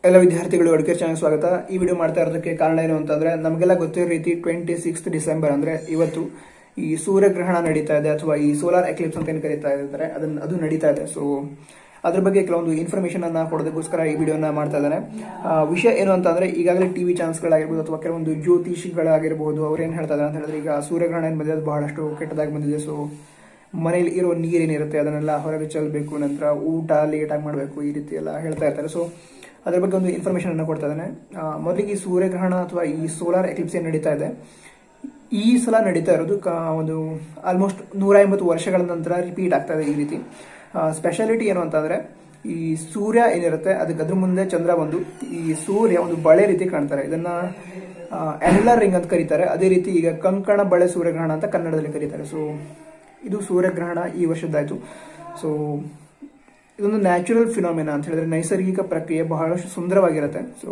ಎಲ್ಲ ವಿದ್ಯಾರ್ಥಿಗಳು ಅಡುಗೆ ಚಾನಲ್ ಸ್ವಾಗತ ಈ ವಿಡಿಯೋ ಮಾಡ್ತಾ ಇರೋದಕ್ಕೆ ಕಾರಣ ಏನು ಅಂತಂದ್ರೆ ನಮಗೆಲ್ಲ ಗೊತ್ತಿರೋ ರೀತಿ ಟ್ವೆಂಟಿ ಸಿಕ್ಸ್ ಡಿಸೆಂಬರ್ ಅಂದ್ರೆ ಇವತ್ತು ಈ ಸೂರ್ಯಗ್ರಹಣ ನಡೀತಾ ಇದೆ ಅಥವಾ ಈ ಸೋಲಾರ್ ಎಕ್ಲಿಪ್ಸ್ ಅಂತ ಏನು ಕರೀತಾ ಇದ್ದಾರೆ ಅದನ್ನ ಅದು ನಡೀತಾ ಇದೆ ಸೊ ಅದ್ರ ಬಗ್ಗೆ ಕೆಲವೊಂದು ಇನ್ಫಾರ್ಮೇಶನ್ ಅನ್ನ ಕೊಡೋದಕ್ಕೋಸ್ಕರ ಈ ವಿಡಿಯೋನ ಮಾಡ್ತಾ ಇದ್ದಾನೆ ಆ, ವಿಷಯ ಏನು ಅಂತಂದ್ರೆ ಈಗಾಗಲೇ ಟಿವಿ ಚಾನಲ್ಸ್ಗಳಾಗಿರ್ಬೋದು ಅಥವಾ ಕೆಲವೊಂದು ಜ್ಯೋತಿಷಿಗಳಾಗಿರ್ಬೋದು ಅವ್ರು ಏನು ಹೇಳ್ತಾ ಇದ್ದಾರೆ ಅಂತ ಹೇಳಿದ್ರೆ ಈಗ ಸೂರ್ಯಗ್ರಹಣ ಏನು ಬಂದಿದೆ ಅದು ಬಹಳಷ್ಟು ಕೆಟ್ಟದಾಗಿ ಬಂದಿದೆ ಸೊ ಮನೇಲಿ ಇರೋ ನೀರೇನಿರುತ್ತೆ ಅದನ್ನೆಲ್ಲ ಹೊರಗೆ ಚೆಲ್ಲಬೇಕು ನಂತರ ಊಟ ಲೇಟಾಗಿ ಮಾಡಬೇಕು ಈ ರೀತಿ ಎಲ್ಲ ಹೇಳ್ತಾ ಇರ್ತಾರೆ ಸೊ ಅದ್ರ ಬಗ್ಗೆ ಒಂದು ಇನ್ಫಾರ್ಮೇಶನ್ ಅನ್ನು ಕೊಡ್ತಾ ಇದ್ದಾನೆ ಆ, ಮೊದಲಿಗೆ ಈ ಸೂರ್ಯಗ್ರಹಣ ಅಥವಾ ಈ ಸೋಲಾರ್ ಎಕ್ಲಿಪ್ಸ್ ಏನು ನಡೀತಾ ಇದೆ ಈ ಸಲ ನಡೀತಾ ಇರೋದು ಕ- ಒಂದು ಆಲ್ಮೋಸ್ಟ್ ನೂರ ಎಂಬತ್ತು ವರ್ಷಗಳ ನಂತರ ರಿಪೀಟ್ ಆಗ್ತಾ ಇದೆ ಈ ರೀತಿ ಸ್ಪೆಷಾಲಿಟಿ ಏನು ಅಂತಂದ್ರೆ ಈ ಸೂರ್ಯ ಏನಿರುತ್ತೆ ಅದಕ್ಕೆ ಅದ್ರ ಮುಂದೆ ಚಂದ್ರ ಬಂದು ಈ ಸೂರ್ಯ ಒಂದು ಬಳೆ ರೀತಿ ಕಾಣ್ತಾರೆ ಇದನ್ನ ಅನಿಲರ್ ರಿಂಗ್ ಅಂತ ಕರೀತಾರೆ ಅದೇ ರೀತಿ ಈಗ ಕಂಕಣ ಬಳೆ ಸೂರ್ಯಗ್ರಹಣ ಅಂತ ಕನ್ನಡದಲ್ಲಿ ಕರೀತಾರೆ ಸೊ ಇದು ಸೂರ್ಯಗ್ರಹಣ ಈ ವರ್ಷದ್ದಾಯ್ತು ಸೊ ಇದೊಂದು ನ್ಯಾಚುರಲ್ ಫಿನಾಮಿನಾ ಅಂತ ಹೇಳಿದ್ರೆ ನೈಸರ್ಗಿಕ ಪ್ರಕ್ರಿಯೆ ಬಹಳಷ್ಟು ಸುಂದರವಾಗಿರುತ್ತೆ ಸೊ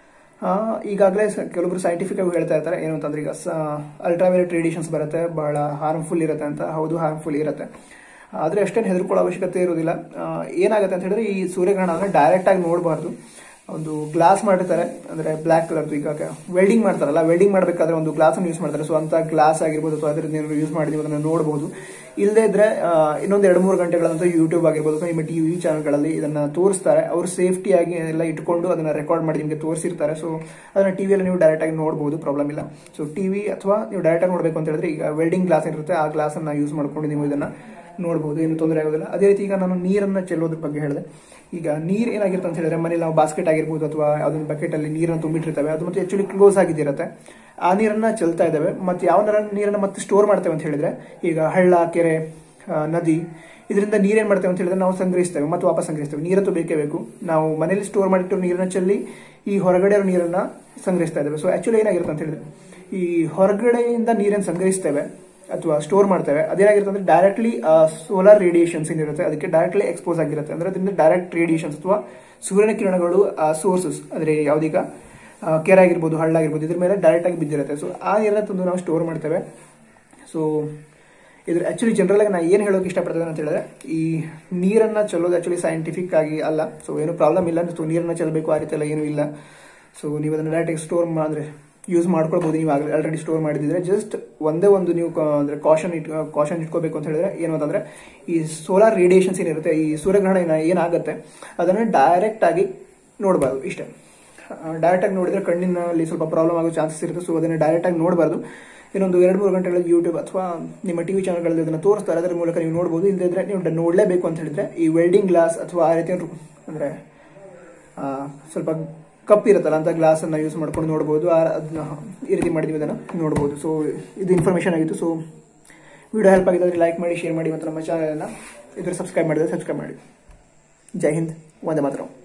ಈಗಾಗಲೇ ಕೆಲವೊಬ್ರು ಸೈಂಟಿಫಿಕ್ ಆಗಿ ಹೇಳ್ತಾ ಇರ್ತಾರೆ ಏನು ಅಂತಂದ್ರೆ ಈಗ ಅಲ್ಟ್ರಾವೈಲೆಟ್ ರೇಡಿಯೇಷನ್ಸ್ ಬರುತ್ತೆ ಬಹಳ ಹಾರ್ಮ್ಫುಲ್ ಇರುತ್ತೆ ಅಂತ ಹೌದು ಹಾರ್ಮ್ಫುಲ್ ಇರುತ್ತೆ ಆದ್ರೆ ಅಷ್ಟೇನು ಹೆದರ್ಕೊಳ್ಳೋ ಅವಶ್ಯಕತೆ ಇರೋದಿಲ್ಲ ಆ, ಏನಾಗುತ್ತೆ ಅಂತ ಹೇಳಿದ್ರೆ ಈ ಸೂರ್ಯಗ್ರಹಣ ಅಂದ್ರೆ ಡೈರೆಕ್ಟ್ ಆಗಿ ನೋಡಬಾರ್ದು ಒಂದು ಗ್ಲಾಸ್ ಮಾಡಿರ್ತಾರೆ ಅಂದ್ರೆ ಬ್ಲಾಕ್ ಕಲರ್ದು ಈಗ ವೆಲ್ಡಿಂಗ್ ಮಾಡ್ತಾರಲ್ಲ ವೆಲ್ಡಿಂಗ್ ಮಾಡಬೇಕಾದ್ರೆ ಒಂದು ಗ್ಲಾಸ್ ಅನ್ನು ಯೂಸ್ ಮಾಡ್ತಾರೆ ಸೊ ಅಂತ ಗ್ಲಾಸ್ ಆಗಿರ್ಬೋದು ಅಥವಾ ಅದರಿಂದ ಏನಾದ್ರು ಯೂಸ್ ಮಾಡಿದೀವಿ ಅದನ್ನ ನೋಡಬಹುದು ಇಲ್ಲದೇ ಇದ್ರೆ ಆ, ಇನ್ನೊಂದು ಎರಡು ಮೂರು ಗಂಟೆಗಳ ನಂತರ ಯೂಟ್ಯೂಬ್ ಆಗಿರ್ಬೋದು ಅಥವಾ ನಿಮ್ಮ ಟಿವಿ ಚಾನಲ್ಗಳಲ್ಲಿ ಇದನ್ನ ತೋರಿಸ್ತಾರೆ ಅವರು ಸೇಫ್ಟಿಯಾಗಿ ಎಲ್ಲ ಇಟ್ಕೊಂಡು ಅದನ್ನ ರೆಕಾರ್ಡ್ ಮಾಡಿ ನಿಮಗೆ ತೋರಿಸಿರ್ತಾರೆ ಸೊ ಅದನ್ನ ಟಿವಿಯಲ್ಲಿ ನೀವು ಡೈರೆಕ್ಟ್ ಆಗಿ ನೋಡಬಹುದು ಪ್ರಾಬ್ಲಮ್ ಇಲ್ಲ ಸೊ ಟಿವಿ ಅಥವಾ ನೀವು ಡೈರೆಕ್ಟ್ ಆಗಿ ನೋಡಬೇಕು ಅಂತ ಹೇಳಿದ್ರೆ ಈಗ ವೆಲ್ಡಿಂಗ್ ಗ್ಲಾಸ್ ಇರುತ್ತೆ ಆ ಗ್ಲಾಸ್ ಅನ್ನ ಯೂಸ್ ಮಾಡ್ಕೊಂಡು ನೀವು ಇದನ್ನ ನೋಡಬಹುದು ಏನು ತೊಂದರೆ ಆಗೋದಿಲ್ಲ ಅದೇ ರೀತಿ ಈಗ ನಾನು ನೀರನ್ನ ಚೆಲ್ಲೋದ್ರ ಬಗ್ಗೆ ಹೇಳಿದೆ ಈಗ ನೀರ್ ಏನಾಗಿರುತ್ತೆ ಅಂತ ಹೇಳಿದ್ರೆ ಮನೇಲಿ ನಾವು ಬಾಸ್ಕೆಟ್ ಆಗಿರ್ಬೋದು ಅಥವಾ ಯಾವ್ದೊಂದು ಬಕೆಟ್ ಅಲ್ಲಿ ನೀರನ್ನು ತುಂಬಿಟ್ಟಿರ್ತೇವೆ ಅದು ಮತ್ತೆ ಆಕ್ಚುಲಿ ಕ್ಲೋಸ್ ಆಗಿದಿರುತ್ತೆ ಆ ನೀರನ್ನ ಚೆಲ್ತಾ ಇದ್ದಾವೆ ಮತ್ತೆ ಯಾವ ನರ- ನೀರನ್ನ ಮತ್ತೆ ಸ್ಟೋರ್ ಮಾಡ್ತೇವೆ ಅಂತ ಹೇಳಿದ್ರೆ ಈಗ ಹಳ್ಳ ಕೆರೆ ಆ, ನದಿ ಇದರಿಂದ ನೀರೇನ್ ಮಾಡ್ತೇವೆ ಅಂತ ಹೇಳಿದ್ರೆ ನಾವು ಸಂಗ್ರಹಿಸ್ತೇವೆ ಮತ್ತು ವಾಪಸ್ ಸಂಗ್ರಹಿಸ್ತೇವೆ ನೀರಂತೂ ಬೇಕೇ ಬೇಕು ನಾವು ಮನೇಲಿ ಸ್ಟೋರ್ ಮಾಡಿಟ್ಟು ನೀರನ್ನ ಚೆಲ್ಲಿ ಈ ಹೊರಗಡೆ ಇರೋ ನೀರನ್ನ ಸಂಗ್ರಹಿಸ್ತಾ ಇದ್ದೇವೆ ಸೊ ಆಕ್ಚುಲಿ ಏನಾಗಿರುತ್ತೆ ಅಂತ ಹೇಳಿದ್ರೆ ಈ ಹೊರಗಡೆಯಿಂದ ನೀರನ್ನು ಸಂಗ್ರಹಿಸ್ತೇವೆ ಅಥವಾ ಸ್ಟೋರ್ ಮಾಡ್ತೇವೆ ಅದೇನಾಗಿರುತ್ತೆ ಅಂದ್ರೆ ಡೈರೆಕ್ಟ್ಲಿ ಸೋಲಾರ್ ರೇಡಿಯೇಷನ್ಸ್ ಏನಿರುತ್ತೆ ಅದಕ್ಕೆ ಡೈರೆಕ್ಟ್ಲಿ ಎಕ್ಸ್ಪೋಸ್ ಆಗಿರುತ್ತೆ ಅಂದ್ರೆ ಅದರಿಂದ ಡೈರೆಕ್ಟ್ ರೇಡಿಯೇಷನ್ಸ್ ಅಥವಾ ಸೂರ್ಯನ ಕಿರಣಗಳು ಸೋರ್ಸಸ್ ಅಂದ್ರೆ ಯಾವ್ದೀಗ ಆ, ಕೆರೆ ಆಗಿರ್ಬೋದು ಹಳ್ಳ ಆಗಿರ್ಬೋದು ಇದ್ರ ಮೇಲೆ ಡೈರೆಕ್ಟ್ ಆಗಿ ಬಿದ್ದಿರುತ್ತೆ ಸೊ ಆ ನೀರನ್ನ ತಂದು ನಾವು ಸ್ಟೋರ್ ಮಾಡ್ತೇವೆ ಸೊ ಇದ್ರ ಆಕ್ಚುಲಿ ಜನರಲ್ ಆಗಿ ನಾನು ಏನು ಹೇಳೋಕೆ ಇಷ್ಟಪಡ್ತೇನೆ ಅಂತ ಹೇಳಿದ್ರೆ ಈ ನೀರನ್ನ ಚೆಲ್ಲೋದು ಆಕ್ಚುಲಿ ಸೈಂಟಿಫಿಕ್ ಆಗಿ ಅಲ್ಲ ಸೊ ಏನು ಪ್ರಾಬ್ಲಮ್ ಇಲ್ಲ ಸೊ ನೀರನ್ನ ಚೆಲ್ಲಬೇಕು ಆ ರೀತಿ ಎಲ್ಲ ಏನೂ ಇಲ್ಲ ಸೊ ನೀವು ಅದನ್ನ ಡೈರೆಕ್ಟ್ ಸ್ಟೋರ್ ಅಂದ್ರೆ ಯೂಸ್ ಮಾಡ್ಕೊಳ್ಬಹುದು ನೀವು ಆಲ್ರೆಡಿ ಸ್ಟೋರ್ ಮಾಡಿದ್ರೆ ಜಸ್ಟ್ ಒಂದೇ ಒಂದು ನೀವು ಕ- ಅಂದ್ರೆ ಕಾಶನ್ ಇಟ್ ಕಾಶನ್ ಇಟ್ಕೋಬೇಕು ಅಂತ ಹೇಳಿದ್ರೆ ಏನು ಅಂತಂದ್ರೆ ಈ ಸೋಲಾರ್ ರೇಡಿಯೇಷನ್ಸ್ ಏನಿರುತ್ತೆ ಈ ಸೂರ್ಯಗ್ರಹಣ ಏನ- ಏನಾಗುತ್ತೆ ಅದನ್ನ ಡೈರೆಕ್ಟ್ ಆಗಿ ನೋಡಬಾರ್ದು ಇಷ್ಟೇ ಡೈರೆಕ್ಟ್ ಆಗಿ ನೋಡಿದ್ರೆ ಕಣ್ಣಿನಲ್ಲಿ ಸ್ವಲ್ಪ ಪ್ರಾಬ್ಲಮ್ ಆಗೋ ಚಾನ್ಸಸ್ ಇರುತ್ತೆ ಸೊ ಅದನ್ನ ಡೈರೆಕ್ಟ್ ಆಗಿ ನೋಡಬಾರ್ದು ಇನ್ನೊಂದು ಎರಡು ಮೂರು ಗಂಟೆಗಳಲ್ಲಿ ಯೂಟ್ಯೂಬ್ ಅಥವಾ ನಿಮ್ಮ ಟಿವಿ ಚಾನಲ್ಗಳಲ್ಲಿ ಅದನ್ನ ತೋರಿಸ್ತಾರೆ ಅದರ ಮೂಲಕ ನೀವು ನೋಡಬಹುದು ಇಲ್ಲದಿದ್ರೆ ನೀವು ಡ- ನೋಡ್ಲೇಬೇಕು ಅಂತ ಹೇಳಿದ್ರೆ ಈ ವೆಲ್ಡಿಂಗ್ ಗ್ಲಾಸ್ ಅಥವಾ ಆ ರೀತಿ ಒಂದು- ಅಂದ್ರೆ ಆ, ಸ್ವಲ್ಪ ಕಪ್ ಇರುತ್ತಲ್ಲ ಅಂತ ಗ್ಲಾಸ್ ಅನ್ನ ಯೂಸ್ ಮಾಡ್ಕೊಂಡು ನೋಡಬಹುದು ಅದನ್ನ ಈ ರೀತಿ ಮಾಡಿ ನೀವು ಅದನ್ನ ನೋಡಬಹುದು ಸೊ ಇದು ಇನ್ಫಾರ್ಮೇಶನ್ ಆಗಿತ್ತು ಸೊ ವಿಡಿಯೋ ಹೆಲ್ಪ್ ಆಗಿದ್ರೆ ಲೈಕ್ ಮಾಡಿ ಶೇರ್ ಮಾಡಿ ಮತ್ತು ನಮ್ಮ ಚಾನಲ್ ಇದ್ರೆ ಸಬ್ಸ್ಕ್ರೈಬ್ ಮಾಡಿದ್ರೆ ಸಬ್ಸ್ಕ್ರೈಬ್ ಮಾಡಿ ಜೈ ಹಿಂದ್ ಒಂದೇ ಮಾತ್ರ